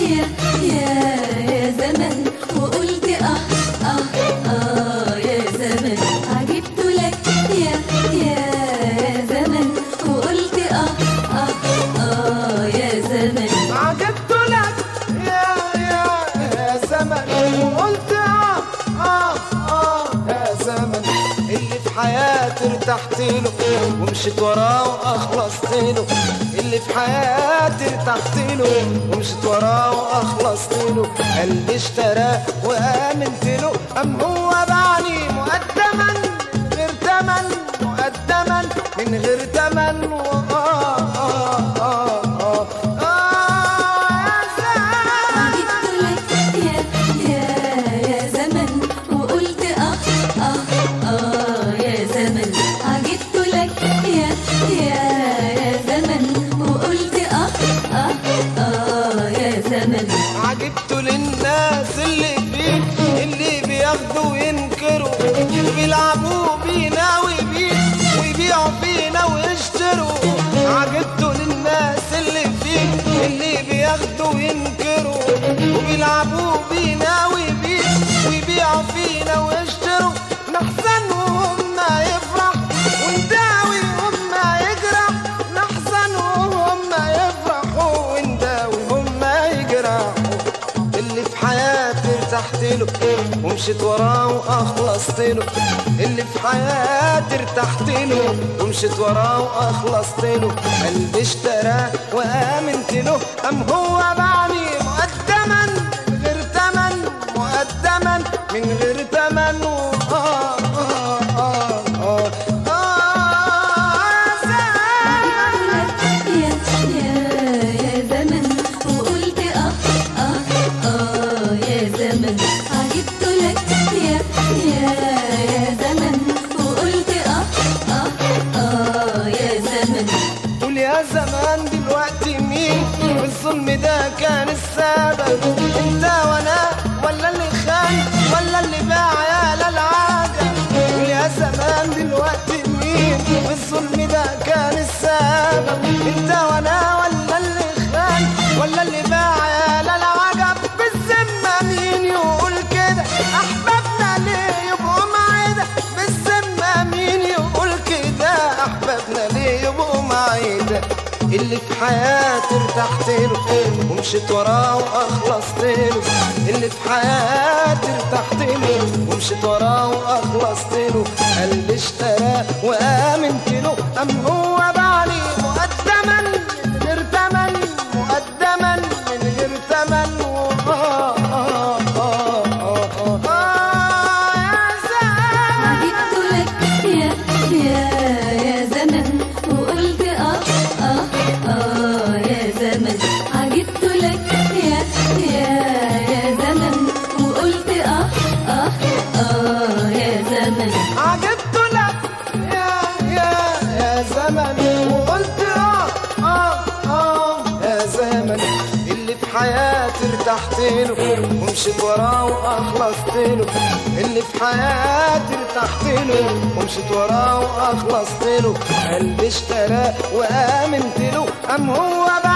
يا يا يا زمن وقلت اه اه اه يا زمن عجبت لك يا يا يا زمن وقلت اه اه اه يا زمن عجبت لك يا يا يا زمن وقلت اه اه اه يا زمن اللي في حياتي ارتحت له ومشيت وراه واخلصت له اللي في حياتي ارتحت له ومشيت وراه واخلصت له قلبي اشتراه وامنت له ام هو باعني مقدما غير تمن مقدما من غير تمن آه آه آه آه آه يا زمن عجبت لك يا يا يا زمن وقلت اه اه اه يا زمن عجبت لك يا يا يا زمن وقلت اه اه اه يا زمن عجبت للناس اللي فيك اللي بياخدوا وينكروا وبيلعبوا بينا وبيك ويبيعوا فينا ويشتروا عجبت للناس اللي فيك اللي بياخدوا وينكروا وبيلعبوا بينا وبيك ويبيعوا فينا ويشتروا نحزن وهم يفرح ونداوي وهم يجرح نحزن وهم يفرحوا ونداوي وهم يجرحوا اللي في حياتي ارتحت له ومشيت وراه واخلصت له اللي في حياتي ارتحت له ومشيت وراه واخلصت له قلبي اشتراه وامنت له ام هو باعني مقدما من غير تمن مقدما من غير تمن آه آه آه آه آه يا يا يا زمن وقلت اه اه اه يا زمن عجبت لك يا يا يا زمن وقلت اه اه اه يا زمن قول يا زمان دلوقتي مين في الظلم ده كان السبب انت وانا ولا اللي خان ولا اللي باع يا للعادة قول يا زمان دلوقتي مين في الظلم ده كان السبب انت وانا ولا اللي خان ولا اللي باع يا للعجب بالذمة مين يقول كده احبابنا ليه يبقوا معانا بالذمة مين يقول كده احبابنا ليه يبقوا معانا اللي في حياتي ارتحت له ومشيت وراه واخلصت له اللي في حياتي ارتحت له ومشيت وراه واخلصت له قلبي اشتراه وامنت له ام هو باعني مقدما من غير تمن مقدما من غير تمن آه آه آه آه آه آه يا زمان عجبت لك يا يا يا زمن وقلت اه اه اه يا زمن عجبت لك يا يا يا زمن وقلت اه اه اه يا زمن عجبت لك يا يا يا زمن وقلت اه اه اه يا زمن اللي في حياتي ارتحت له ومشيت وراه واخلصت له اللي في حياتي ارتحت له ومشيت وراه واخلصت له قلبي اشتراه وامنت له ام هو بقى